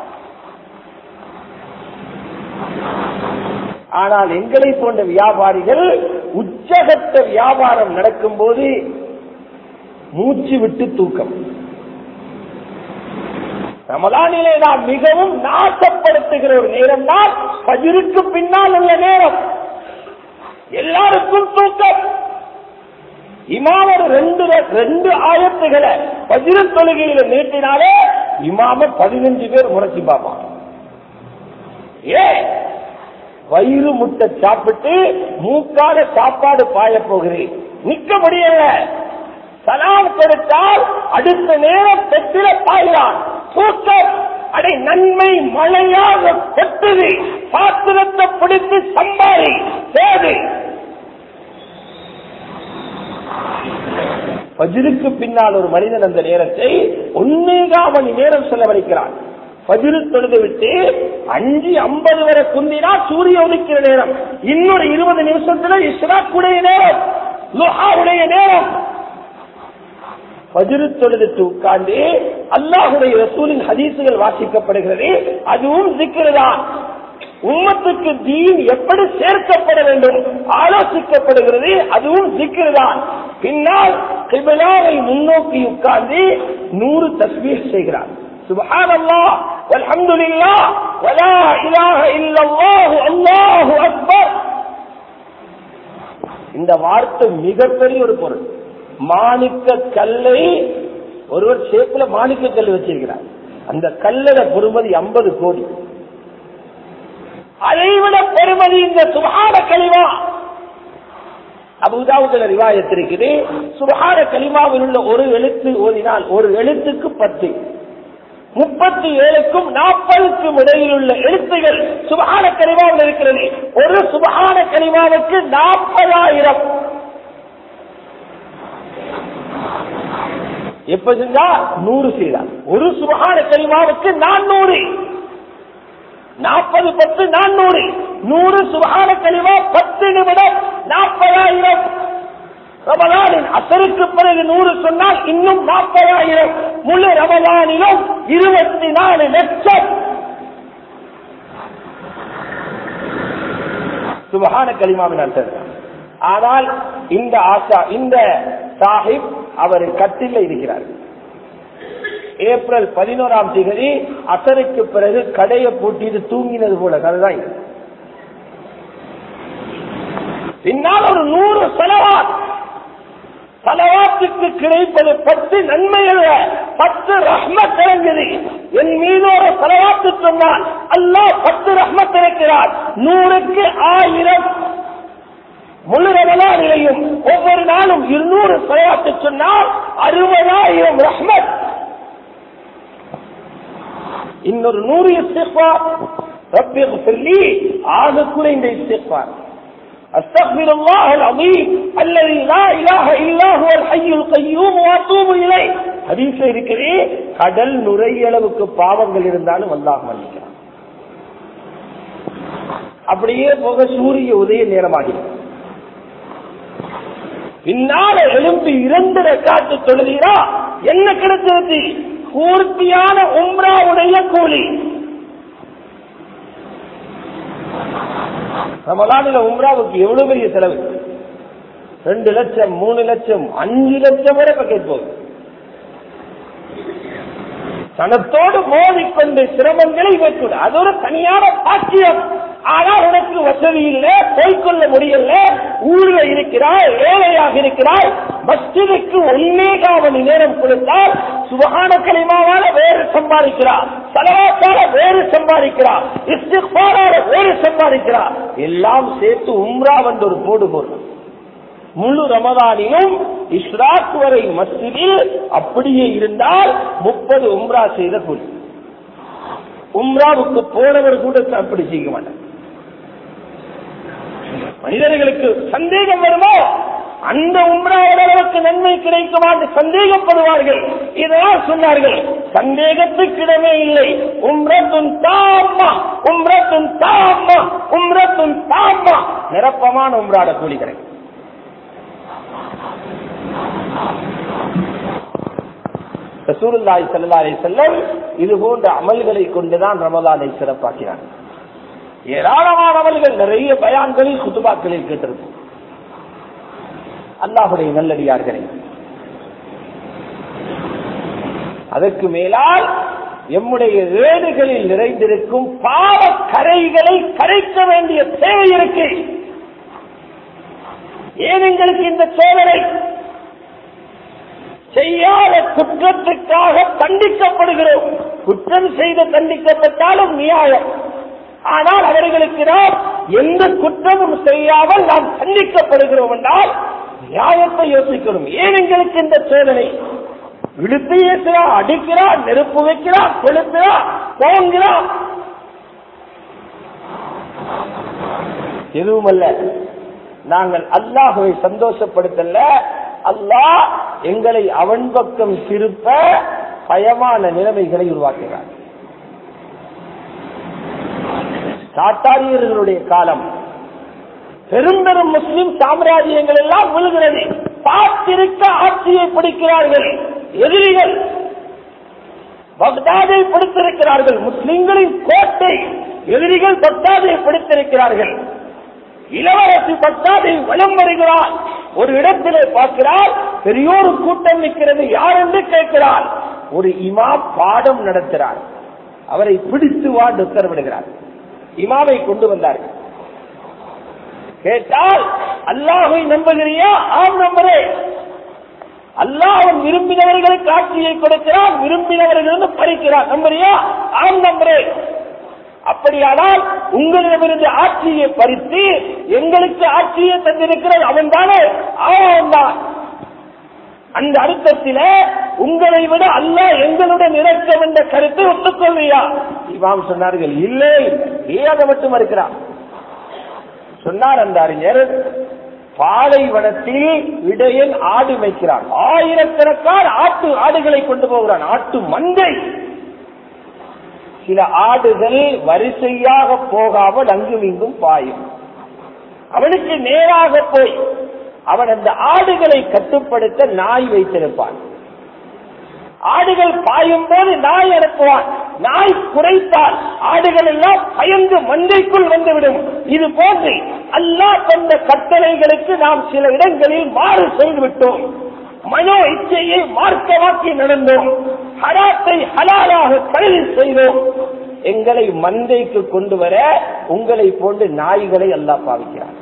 ஆனால் எங்களை போன்ற வியாபாரிகள் உச்சகட்ட வியாபாரம் நடக்கும் போது மூச்சு விட்டு தூக்கம் ரமலானிலே நாம் மிகவும் நாசப்படுத்துகிற ஒரு நேரம் தான் பஜிருக்கு பின்னால் உள்ள நேரம் எல்லாருக்கும் தூக்கம் இமாம் ஒரு ரெண்டு ரெண்டு ஆயத்துகளை பஜிர தொழுகையில நீட்டினாலே இமாம பதினஞ்சு பேர் முறைச்சு பார்ப்பான் ஏன் வயிறு முட்டை சாப்பிட்டு மூக்கால சாப்பாடு பாய போகிறேன் நிக்க முடியல சலாம் கொடுத்தால் அடுத்த நேரம் பெற்றில பாய்கிறான் தூக்கம் அடை நன்மை மழையாக கொட்டுது பாத்திரத்தை பிடித்து சம்பாதி சேது பஜிருக்கு பின்னால் ஒரு மனிதன் அந்த நேரத்தை ஒன்னேகா மணி நேரம் செலவழிக்கிறான் பஜிரு தொழுது விட்டு அஞ்சு ஐம்பது வரை குந்தினா சூரிய உதிக்கிற நேரம் இன்னொரு இருபது நிமிஷத்துல இஸ்ராக்குடைய நேரம் லுஹாவுடைய நேரம் பஜிரு தொழுதுட்டு உட்கார்ந்து அல்லாஹுடைய ரசூலின் ஹதீசுகள் வாசிக்கப்படுகிறது அதுவும் சிக்கிறதான் உம்மத்துக்கு தீன் எப்படி சேர்க்கப்பட வேண்டும் ஆலோசிக்கப்படுகிறது அதுவும் சிக்கிறதான் பின்னால் கிபிலாவை முன்னோக்கி உட்கார்ந்து நூறு தஸ்பீர் செய்கிறார் سبحان الله والحمد لله ولا إله إلا الله الله أكبر இந்த வார்த்தை மிகப்பெரிய ஒரு பொருள் மாணிக்க கல்லை ஒருவர் சேப்புல மாணிக்க கல் வச்சிருக்கிறார் அந்த கல்லட பொறுமதி ஐம்பது கோடி அதைவிட பெருமதி இந்த சுகார கலிமா அபுதாவுதல ரிவாயத் இருக்குது சுகார கலிமாவில் உள்ள ஒரு எழுத்து ஓதினால் ஒரு எழுத்துக்கு பத்து முப்பத்தி ஏழுக்கும் நாற்பதுக்கும் இடையில் உள்ள எழுத்துகள் சுபகான கனிமாவில் இருக்கிறது ஒரு சுபகான கனிமாவுக்கு நாற்பதாயிரம் எப்ப செஞ்சா நூறு செய்தார் ஒரு சுபகான கனிமாவுக்கு நானூறு நாற்பது பத்து நானூறு நூறு சுபகான கனிமா பத்து நிமிடம் நாற்பதாயிரம் ரமலானின் அசருக்கு பிறகு நூறு சொன்னால் இன்னும் நாற்பதாயிரம் முழு ரமலானிலும் இருபத்தி நாலு லட்சம் சுபகான களிமாவின் அர்த்தம் ஆனால் இந்த ஆசா இந்த சாஹிப் அவர் கட்டில இருக்கிறார் ஏப்ரல் பதினோராம் தேதி அசருக்கு பிறகு கடையை பூட்டிட்டு தூங்கினது போல கதைதான் இது. பின்னால் ஒரு நூறு செலவாத் செலவாத்துக்கு கிடைப்பது பத்து நன்மைகள் பத்து ரஹ்மத் இறங்குது என் மீது ஒரு செலவாத்து சொன்னால் அல்லாஹ் பத்து ரஹ்மத் இருக்கிறார் நூறுக்கு ஆயிரம் முழு ரமலானிலையும் ஒவ்வொரு நாளும் இருநூறு செலவாத்து சொன்னால் அறுபதாயிரம் ரஹ்மத் இன்னொரு நூறு இஸ்திஃபார் ரப்பி சொல்லி ஆக குறைந்த இஸ்திஃபார் أستغفر الله العظيم الذي لا إله إلا هو الحي القيوم وأتوب إليه ஹதீஸ் இருக்கிறே கடல் நுரையளவுக்கு பாவங்கள் இருந்தாலும் அல்லாஹ் மன்னிக்கிறான் அப்படியே போக சூரிய உதய நேரமாகிறது பின்னால எழும்பி இரண்டு காத்து தொழுகிறா என்ன கிடைச்சது பூர்த்தியான உம்ராவுடைய கூலி ரமலானில உம்ராவுக்கு எவ்வளவு பெரிய செலவு ரெண்டு லட்சம் மூணு லட்சம் அஞ்சு லட்சம் வரை பக்கெட் போகுது தனத்தோடு மோதிக்கொண்டு சிரமங்களை வைக்கூட அது ஒரு தனியான பாக்கியம் ஆனால் உனக்கு வசதி இல்லை போய்கொள்ள முடியல ஊர்ல இருக்கிறாய் ஏழையாக இருக்கிறாய் மஸ்ஜிதுக்கு ஒன்னேகா மணி நேரம் கொடுத்தால் சுபகான கலிமாவால வேறு சம்பாதிக்கிறார் செலவாத்தால வேறு சம்பாதிக்கிறார் இஸ்திஃபாரால வேறு சம்பாதிக்கிறார் எல்லாம் சேர்த்து உம்ரா வந்து ஒரு போடு போடுறோம் முழு ரமதானிலும் இஸ்ராக் வரை மஸ்ஜிதில் அப்படியே இருந்தால் முப்பது உம்ரா செய்த கூலி உம்ராவுக்கு போனவர் கூட அப்படி செய்ய மாட்டார் மனிதர்களுக்கு சந்தேகம் வருமோ அந்த உம்ராவோட அளவுக்கு நன்மை கிடைக்குமா என்று சந்தேகப்படுவார்கள் இதனால் சொன்னார்கள் சந்தேகத்துக்கிடமே இல்லை உம்ரத்துன் தாமா உம்ரத்துன் தாமா உம்ரத்துன் தாமா நிரப்பமான உம்ராட கூலி கிடைக்கும் ரசூலுல்லாஹி ஸல்லல்லாஹு அலைஹி வஸல்லம் இது போன்ற அமல்களை கொண்டுதான் ரமலானை சிறப்பாக்கினார் ஏராளமான அமல்கள் நிறைய பயான்களில் குத்துபாக்களில் கேட்டிருக்கும் அல்லாஹுடைய நல்லடியார்களே அதற்கு மேலால் எம்முடைய ஏடுகளில் நிறைந்திருக்கும் பாவ கரைகளை கரைக்க வேண்டிய தேவை இருக்கு ஏன் எங்களுக்கு இந்த சோதனை செய்யாத குற்றத்துக்காக தண்டிக்கப்படுகிறோம் குற்றம் செய்து தண்டிக்கப்பட்டாலும் நியாயம் ஆனால் அவர்களுக்கு நாம் எந்த குற்றமும் செய்யாமல் நாம் தண்டிக்கப்படுகிறோம் என்றால் நியாயத்தை யோசிக்கணும் ஏன் எங்களுக்கு இந்த சோதனை இழுத்து ஏசுறா அடிக்கிறா நெருப்பு வைக்கிறா கொளுத்துறா போங்கிறா எதுவுமல்ல நாங்கள் அல்லாஹுவை சந்தோஷப்படுத்தல அல்லாஹ் எங்களை அவன் பக்கம் திருப்ப பயமான நிலைமைகளை உருவாக்குகிறார் சாத்தாரியர்களுடைய காலம் பெரும் பெரும் முஸ்லிம் சாம்ராஜ்யங்கள் எல்லாம் விழுகிறது பார்த்திருக்க ஆட்சியை பிடிக்கிறார்கள் எதிரிகள் பக்தாதை பிடித்திருக்கிறார்கள் முஸ்லிம்களின் கோட்டை எதிரிகள் பக்தாதை பிடித்திருக்கிறார்கள் இளவரசி பக்தாதை வலம் வருகிறார் ஒரு இடத்திலே பார்க்கிறார் பெரியோரு கூட்டம் நிற்கிறது யார் என்று கேட்கிறார் ஒரு இமா பாடம் நடத்துகிறார் அவரை பிடித்து வாண்டு உத்தரவிடுகிறார் இமாவை கொண்டு வந்தார்கள் கேட்டால் அல்லாஹை நம்புகிறியா ஆம் நம்புறேன் அல்லாஹ் அவன் விரும்பினவர்களுக்கு ஆட்சியை கொடுக்கிறான் விரும்பினவர்கள் பறிக்கிறான் நம்புறியா ஆம் நம்புறேன் அப்படியானால் உங்களிடமிருந்து ஆட்சியை பறித்து எங்களுக்கு ஆட்சியை தந்திருக்கிறது அவன் தானே அவன் தான் அந்த அர்த்தத்தில உங்களை விட அல்ல எங்களுடன் இறக்கம் என்ற கருத்தை ஒத்துக்கொள்வியா இமாம் சொன்னார்கள் இல்லை ஏக மட்டும் இருக்கிறான் சொன்னார் அந்த அறிஞர் பாலைவனத்தில் இடையன் ஆடு மேய்க்கிறான் ஆயிரக்கணக்கான ஆட்டு ஆடுகளை கொண்டு போகிறான் ஆட்டு மந்தை சில ஆடுகள் வரிசையாக போகாமல் அங்கும் இங்கும் பாயும் அவனுக்கு நேராக போய் அவன் அந்த ஆடுகளை கட்டுப்படுத்த நாய் வைத்திருப்பான் ஆடுகள் பாயும் போது நாய் அனுப்புவான் நாய் குறைத்தால் ஆடுகள் எல்லாம் பயந்து மந்தைக்குள் வந்துவிடும் இது போன்று அல்லாஹ் தந்த கட்டளைகளுக்கு நாம் சில இடங்களில் மாறு செய்து விட்டோம் மனோ இச்சையை மார்க்கமாக்கி நடந்தோம் ஹராத்தை ஹலாலாக கருதி செய்தோம் எங்களை மந்தைக்கு கொண்டு வர உங்களை போன்று நாய்களை அல்லாஹ் பாவிக்கிறார்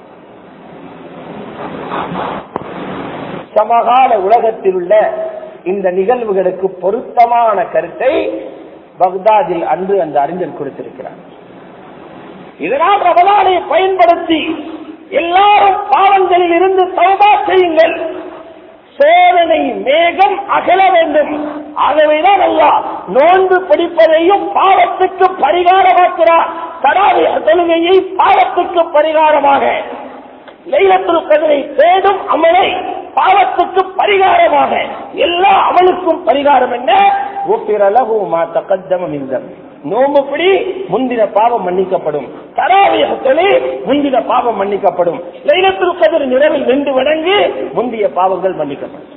சமகால உலகத்தில் உள்ள இந்த நிகழ்வுகளுக்கு பொருத்தமான கருத்தை பக்தாதில் அன்று அந்த அறிஞர் கொடுத்திருக்கிறார் இதனால் ரமலானை பயன்படுத்தி எல்லாரும் பாவங்களில் இருந்து தௌபா செய்யுங்கள் சோதனை மேகம் அகல வேண்டும் ஆகவேதான் அல்லா நோன்பு பிடிப்பதையும் பாவத்துக்கு பரிகாரமாக்கிறார் தடாவி தொழுகையை பாவத்துக்கு பரிகாரமாக லைலத்துல் கதிரை தேடும் அமலை பாவத்துக்கு பரிகாரமாக எல்லா அமலுக்கும் பரிகாரம் என்ன ஒப்பிரலகு மா தகத்தமம் இந்த நோம்புப்படி முந்தின பாவம் மன்னிக்கப்படும் தராவியத்திலே முந்தின பாவம் மன்னிக்கப்படும் லைலத்துல் கதிர் நிறவில் நின்று வணங்கி முந்திய பாவங்கள் மன்னிக்கப்படும்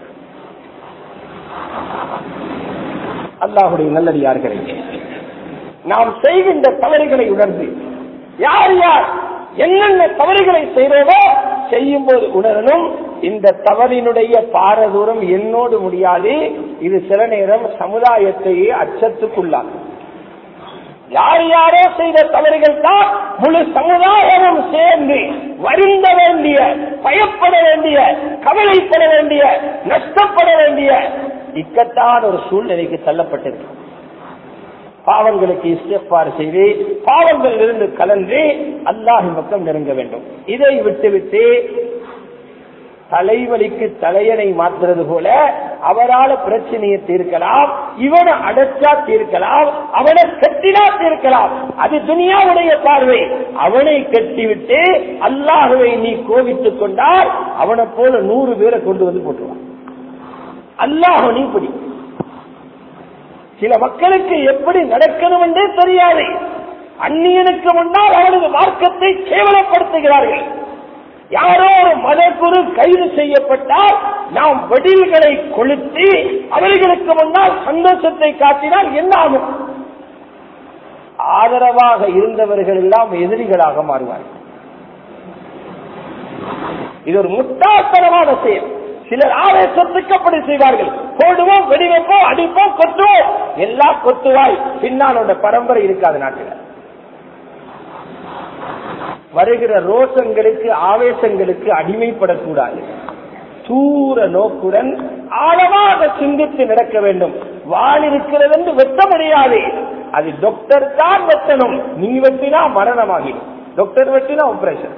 அல்லாஹுடைய நல்லடியார்களே நாம் செய்கின்ற தவறுகளை உணர்ந்து யார் யார் என்னென்ன தவறுகளை செய்கிறோமோ செய்யும் போது உணரணும் இந்த தவறினுடைய பாரதூரம் என்னோடு முடியாது இது சில நேரம் சமுதாயத்தையே அச்சத்துக்குள்ளாகும் யார் யாரோ செய்த தவறுகள் தான் முழு சமுதாயமும் சேர்ந்து வருந்த வேண்டிய பயப்பட வேண்டிய கவலைப்பட வேண்டிய நஷ்டப்பட வேண்டிய இக்கட்டான ஒரு சூழ்நிலைக்கு தள்ளப்பட்டிருக்கு பாவங்களுக்கு இஸ்திஃபார் செய்து பாவங்கள் இருந்து கலந்து அல்லாஹின் பக்கம் நெருங்க வேண்டும் இதை விட்டுவிட்டு தலைவலிக்கு தலையணை மாற்றுறது போல அவரால பிரச்சனையை தீர்க்கலாம் இவனை அடைச்சா தீர்க்கலாம் அவனை கட்டினா தீர்க்கலாம் அது துனியாவுடைய பார்வை அவனை கட்டிவிட்டு அல்லாஹுவை நீ கோவித்துக் கொண்டால் அவனை போல நூறு பேரை கொண்டு வந்து போட்டுருவான் அல்லாஹ் நீ பிடி சில மக்களுக்கு எப்படி நடக்கணும் என்றே தெரியாது அந்நியனுக்கு முன்னால் அவனது மார்க்கத்தை கேவலப்படுத்துகிறார்கள் யாரோ ஒரு மதகுரு கைது செய்யப்பட்டால் நாம் வெடில்களை கொளுத்தி அவர்களுக்கு முன்னால் சந்தோஷத்தை காட்டினால் என்ன ஆகும் ஆதரவாக இருந்தவர்கள் எல்லாம் எதிரிகளாக மாறுவார்கள் இது ஒரு முட்டாள்தனமான செயல் சிலர் ஆவேசத்துக்கு அப்படி செய்வார்கள் போடுவோம் வெடிவைப்போம் அடிப்போம் கொத்துவோம் எல்லாம் கொத்துவாய் பின்னாலோட பரம்பரை இருக்காது நாட்டில் வருகிற ரோசங்களுக்கு ஆவேசங்களுக்கு அடிமைப்படக்கூடாது தூர நோக்குடன் ஆழமாக சிந்தித்து நடக்க வேண்டும் வாழ் இருக்கிறது என்று வெட்ட முடியாது அது டாக்டர் தான் வெட்டணும் நீ வெட்டினா மரணமாகிடும் டாக்டர் வெட்டினா ஆபரேஷன்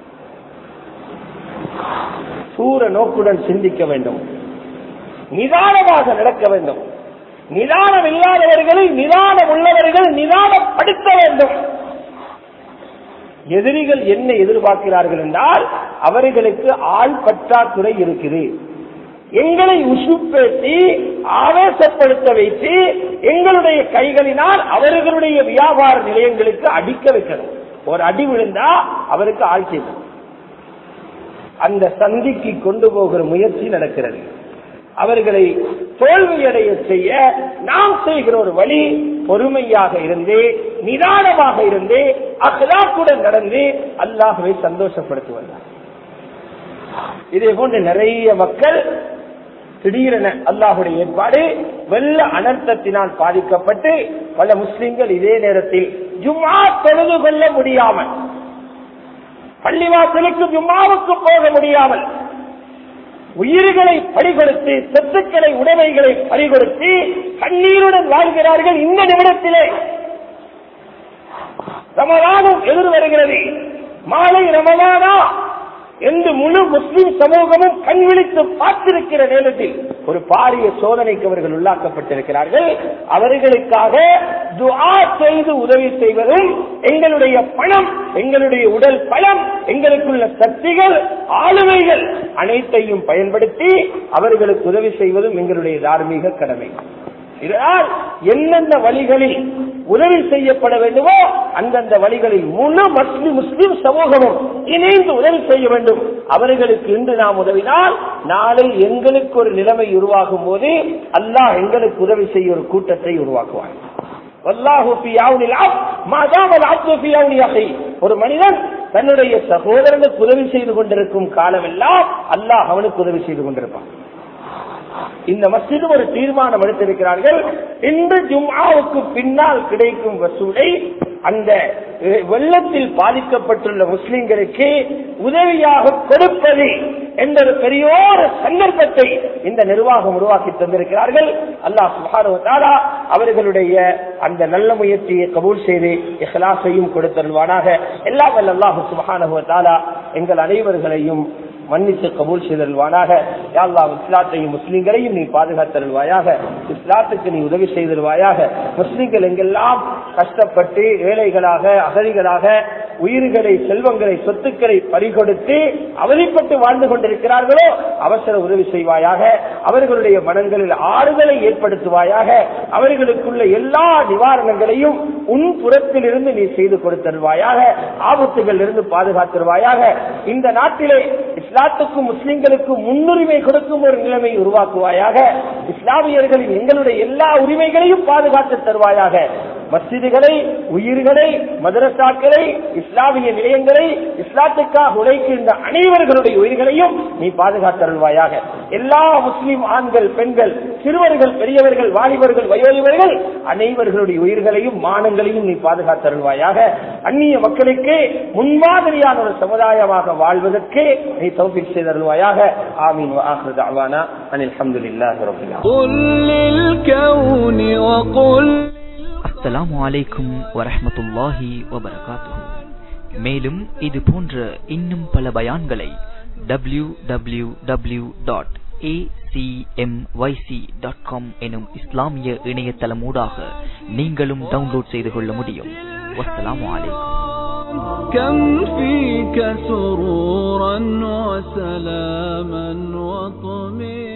சூர நோக்குடன் சிந்திக்க வேண்டும் நிதானமாக நடக்க வேண்டும் நிதானம் இல்லாதவர்களை நிதானம் உள்ளவர்கள் நிதானப்படுத்த வேண்டும் எதிரிகள் என்ன எதிர்பார்க்கிறார்கள் என்றால் அவர்களுக்கு ஆள் பற்றாக்குறை இருக்குது எங்களை உசுப்பேற்றி ஆவேசப்படுத்த வைத்து எங்களுடைய கைகளினால் அவர்களுடைய வியாபார நிலையங்களுக்கு அடிக்க வைக்கணும் ஒரு அடி விழுந்தா அவருக்கு ஆள் செய்யணும் அந்த சந்திக்கு கொண்டு போகிற முயற்சி நடக்கிறது அவர்களை தோல்வியடைய செய்ய நாம் செய்கிற ஒரு வழி பொறுமையாக இருந்து நிதானமாக இருந்து அகலாக்குடன் நடந்து அல்லாஹுவை சந்தோஷப்படுத்துவார் இதே போன்று நிறைய மக்கள் திடீரென அல்லாஹுடைய ஏற்பாடு வெள்ள அனர்த்தத்தினால் பாதிக்கப்பட்டு பல முஸ்லிம்கள் இதே நேரத்தில் ஜும்மா தொழுது கொள்ள முடியாமல் பள்ளிவாசலுக்கு ஜும்மாவுக்கு போக முடியாமல் உயிர்களை பறிகொடுத்து சொத்துக்களை உடைமைகளை பறிகொடுத்து கண்ணீருடன் வாழ்கிறார்கள் இந்த நிமிடத்திலே ரமதானும் எதிர் வருகிறது மாலை ரமதானா என்று முழு முஸ்லிம் சமூகமும் கண் விழித்து பார்த்திருக்கிற நேரத்தில் ஒரு பாரிய சோதனைக்கு அவர்கள் உள்ளாக்கப்பட்டிருக்கிறார்கள் அவர்களுக்காக துஆ செய்து உதவி செய்வதும் எங்களுடைய பணம் எங்களுடைய உடல் பலம் எங்களுக்குள்ள சக்திகள் ஆளுமைகள் அனைத்தையும் பயன்படுத்தி அவர்களுக்கு உதவி செய்வதும் எங்களுடைய தார்மீக கடமை இதனால் எந்தெந்த வழிகளில் உதவி செய்யப்பட வேண்டுமோ அந்தந்த வழிகளில் முழு முஸ்லிம் முஸ்லிம் சமூகமும் இணைந்து உதவி செய்ய வேண்டும் அவர்களுக்கு இன்று நாம் உதவினால் நாளை எங்களுக்கு ஒரு நிலைமை உருவாகும் போது அல்லாஹ் எங்களுக்கு உதவி செய்ய ஒரு கூட்டத்தை உருவாக்குவார் ஒரு மனிதன் தன்னுடைய சகோதரனுக்கு உதவி செய்து கொண்டிருக்கும் காலமெல்லாம் அல்லாஹ் அவனுக்கு உதவி செய்து கொண்டிருப்பான் இந்த மஸ்ஜிது ஒரு தீர்மானம் எடுத்திருக்கிறார்கள் இன்று ஜும்ஆவுக்கு பின்னால் கிடைக்கும் வசூலை அந்த அஹ், வெள்ளத்தில் பாதிக்கப்பட்டுள்ள முஸ்லிம்களுக்கு உதவியாக கொடுப்பது என்ற ஒரு பெரியோர் சந்தர்ப்பத்தை இந்த நிர்வாகம் உருவாக்கி தந்திருக்கிறார்கள் அல்லாஹ் சுப்ஹானஹு வ தஆலா அவர்களுடைய அந்த நல்ல முயற்சியை கபூல் செய்து இஹ்லாஸையும் கொடுத்தருள்வானாக எல்லாம் வல்ல அல்லாஹ் சுப்ஹானஹு வ தஆலா எங்கள் அனைவர்களையும் மன்னித்து கபூல் செய்தல்வானாக யாழ்லா இஸ்லாத்தையும் முஸ்லிம்களையும் நீ பாதுகாத்தருள்வாயாக இஸ்லாத்துக்கு நீ உதவி செய்தல்வாயாக முஸ்லிம்கள் எங்கெல்லாம் கஷ்டப்பட்டு ஏழைகளாக அகதிகளாக உயிர்களை செல்வங்களை சொத்துக்களை பறிகொடுத்து அவதிப்பட்டு வாழ்ந்து கொண்டிருக்கிறார்களோ அவசர உதவி செய்வாயாக அவர்களுடைய மனங்களில் ஆறுதலை ஏற்படுத்துவாயாக அவர்களுக்குள்ள எல்லா நிவாரணங்களையும் உன் புறத்தில் இருந்து நீ செய்து கொடுத்தருவாயாக ஆபத்துகள் இருந்து பாதுகாத்திருவாயாக இந்த நாட்டிலே இஸ்லாத்துக்கும் முஸ்லிம்களுக்கும் முன்னுரிமை கொடுக்கும் ஒரு நிலைமை உருவாக்குவாயாக இஸ்லாமியர்களின் எங்களுடைய எல்லா உரிமைகளையும் பாதுகாத்து தருவாயாக மஸ்ஜிதுகளை உயிர்களை மதரசாக்களை இஸ்லாமிய நிலையங்களை இஸ்லாத்துக்காக உழைக்கின்ற அனைவர்களுடைய உயிர்களையும் நீ பாதுகாத்தருள்வாயாக எல்லா முஸ்லிம் ஆண்கள் பெண்கள் சிறுவர்கள் பெரியவர்கள் வாலிபர்கள் வயோதிபர்கள் அனைவர்களுடைய உயிர்களையும் மானங்களையும் நீ பாதுகாத்தருள்வாயாக அந்நிய மக்களுக்கு முன்மாதிரியான ஒரு சமுதாயமாக வாழ்வதற்கு நீ தௌபிக் செய்தருள்வாயாக ஆமீன் وآخر دعوانا أن الحمد لله رب العالمين قل للكون وقل அஸ்ஸலாமு அலைக்கும் வரஹ்மத்துல்லாஹி வபரகாத்துஹு மேலும் இது போன்ற இன்னும் பல பயான்களை W W W dot dot com எனும் இஸ்லாமிய இணையதளமூடாக நீங்களும் டவுன்லோட் செய்து கொள்ள முடியும் வஸ்ஸலாமு அலைக்கும் كم فيك سرورا وسلاما وطمئنا